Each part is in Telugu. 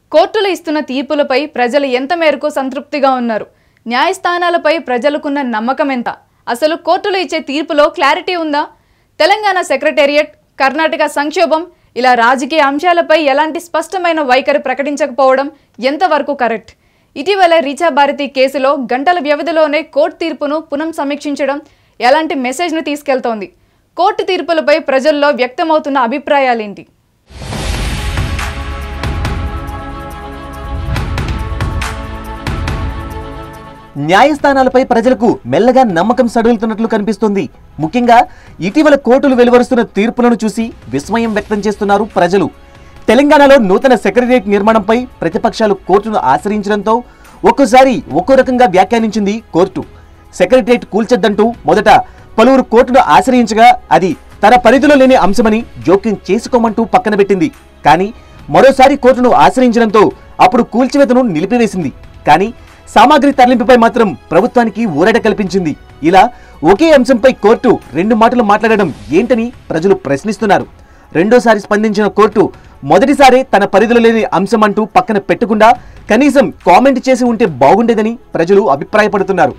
కోర్టులు ఇస్తున్న తీర్పులపై ప్రజలు ఎంత మేరకు సంతృప్తిగా ఉన్నారు న్యాయస్థానాలపై ప్రజలకున్న నమ్మకం ఎంత అసలు కోర్టులు ఇచ్చే తీర్పులో క్లారిటీ ఉందా తెలంగాణ సెక్రటేరియట్ కర్ణాటక సంక్షోభం ఇలా రాజకీయ అంశాలపై ఎలాంటి స్పష్టమైన వైఖరి ప్రకటించకపోవడం ఎంతవరకు కరెక్ట్ ఇటీవల రీచా భారతి కేసులో గంటల వ్యవధిలోనే కోర్టు తీర్పును పునః సమీక్షించడం ఎలాంటి మెసేజ్ను తీసుకెళ్తోంది కోర్టు తీర్పులపై ప్రజల్లో వ్యక్తమవుతున్న అభిప్రాయాలేంటి న్యాయస్థానాలపై ప్రజలకు మెల్లగా నమ్మకం సడులుతున్నట్లు కనిపిస్తుంది ముఖ్యంగా ఇటీవల కోర్టులు వెలువరుస్తున్న తీర్పులను చూసి విస్మయం వ్యక్తం చేస్తున్నారు ప్రజలు తెలంగాణలో నూతన సెక్రటరియట్ నిర్మాణంపై ప్రతిపక్షాలు కోర్టును ఆశ్రయించడంతో ఒక్కోసారి ఒక్కో రకంగా వ్యాఖ్యానించింది కోర్టు సెక్రటరియట్ కూల్చొద్దంటూ మొదట పలువురు కోర్టును ఆశ్రయించగా అది తన పరిధిలో లేని అంశమని జోక్యం చేసుకోమంటూ పక్కన పెట్టింది కానీ మరోసారి కోర్టును ఆశ్రయించడంతో అప్పుడు కూల్చివేతను నిలిపివేసింది కానీ సామాగ్రి తరలింపుపై మాత్రం ప్రభుత్వానికి ఊరట కల్పించింది ఇలా ఒకే అంశంపై కోర్టు రెండు మాటలు మాట్లాడడం ఏంటని ప్రజలు ప్రశ్నిస్తున్నారు రెండోసారి స్పందించిన కోర్టు మొదటిసారి తన పరిధిలో లేని అంశం అంటూ పక్కన పెట్టకుండా కనీసం కామెంట్ చేసి ఉంటే బాగుండేదని ప్రజలు అభిప్రాయపడుతున్నారు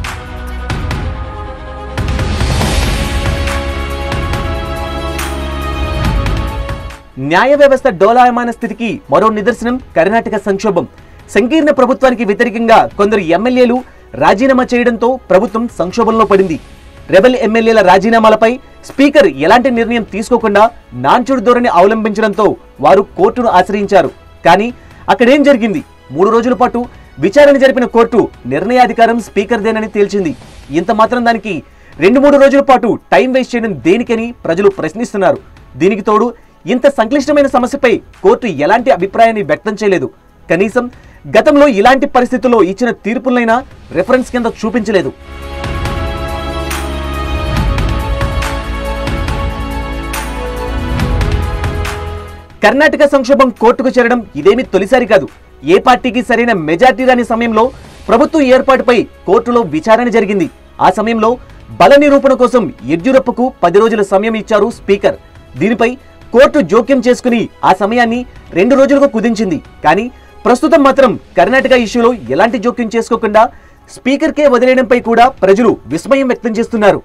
న్యాయ వ్యవస్థ డోలాయమాన స్థితికి మరో నిదర్శనం కర్ణాటక సంక్షోభం సంకీర్ణ ప్రభుత్వానికి వ్యతిరేకంగా కొందరు ఎమ్మెల్యేలు రాజీనామా చేయడంతో ప్రభుత్వం సంక్షోభంలో పడింది రెబెల్ ఎమ్మెల్యేల రాజీనామాలపై స్పీకర్ ఎలాంటి నిర్ణయం తీసుకోకుండా నాంచుడు ధోరణి అవలంబించడంతో వారు కోర్టును ఆశ్రయించారు కానీ అక్కడేం జరిగింది మూడు రోజుల పాటు విచారణ జరిపిన కోర్టు నిర్ణయాధికారం స్పీకర్దేనని తేల్చింది ఇంత మాత్రం దానికి రెండు మూడు రోజుల పాటు టైం వేస్ట్ చేయడం దేనికని ప్రజలు ప్రశ్నిస్తున్నారు దీనికి తోడు ఇంత సంక్లిష్టమైన సమస్యపై కోర్టు ఎలాంటి అభిప్రాయాన్ని వ్యక్తం చేయలేదు కనీసం గతంలో ఇలాంటి పరిస్థితుల్లో ఇచ్చిన తీర్పులైనా రెఫరెన్స్ కింద చూపించలేదు కర్ణాటక సంక్షోభం కోర్టుకు చేరడం ఇదేమీ తొలిసారి కాదు ఏ పార్టీకి సరైన మెజార్టీ రాని సమయంలో ప్రభుత్వం ఏర్పాటుపై కోర్టులో విచారణ జరిగింది ఆ సమయంలో బల నిరూపణ కోసం యడ్యూరప్పకు పది రోజుల సమయం ఇచ్చారు స్పీకర్ దీనిపై కోర్టు జోక్యం చేసుకుని ఆ సమయాన్ని రెండు రోజులకు కుదించింది కానీ ప్రస్తుతం మాత్రం కర్ణాటక ఇష్యూలో ఎలాంటి జోక్యం చేసుకోకుండా స్పీకర్కే వదిలేయడంపై కూడా ప్రజలు విస్మయం వ్యక్తం చేస్తున్నారు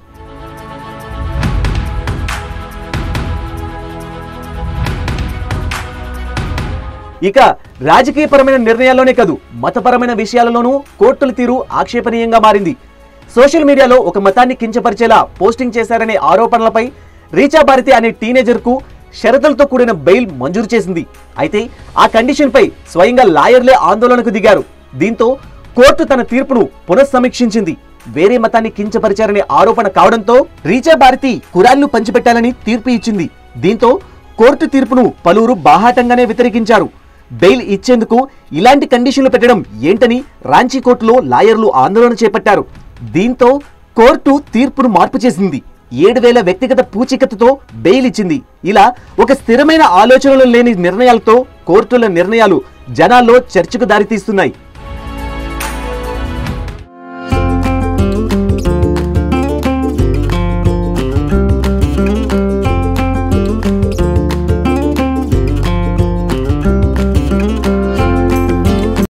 ఇక రాజకీయపరమైన నిర్ణయాల్లోనే కాదు మతపరమైన విషయాలలోనూ కోర్టుల తీరు ఆక్షేపణీయంగా మారింది సోషల్ మీడియాలో ఒక మతాన్ని కించపరిచేలా పోస్టింగ్ చేశారనే ఆరోపణలపై రీచా భారతి అనే టీనేజర్ కు షరతులతో కూడిన బెయిల్ మంజూరు చేసింది అయితే ఆ కండిషన్ పై స్వయంగా లాయర్లే ఆందోళనకు దిగారు దీంతో కోర్టు తన తీర్పును పునఃసమీక్షించింది వేరే మతాన్ని కించపరిచారనే ఆరోపణ కావడంతో రీచా భారతి కురాన్లు పంచిపెట్టాలని తీర్పు ఇచ్చింది దీంతో కోర్టు తీర్పును పలువురు బాహాటంగానే వ్యతిరేకించారు బెయిల్ ఇచ్చేందుకు ఇలాంటి కండిషన్లు పెట్టడం ఏంటని రాంచీ కోర్టులో లాయర్లు ఆందోళన చేపట్టారు దీంతో కోర్టు తీర్పును మార్పు చేసింది ఏడు వేల వ్యక్తిగత పూచీకత్తుతో బెయిల్ ఇచ్చింది ఇలా ఒక స్థిరమైన ఆలోచనలు లేని నిర్ణయాలతో కోర్టుల నిర్ణయాలు జనాల్లో చర్చకు దారితీస్తున్నాయి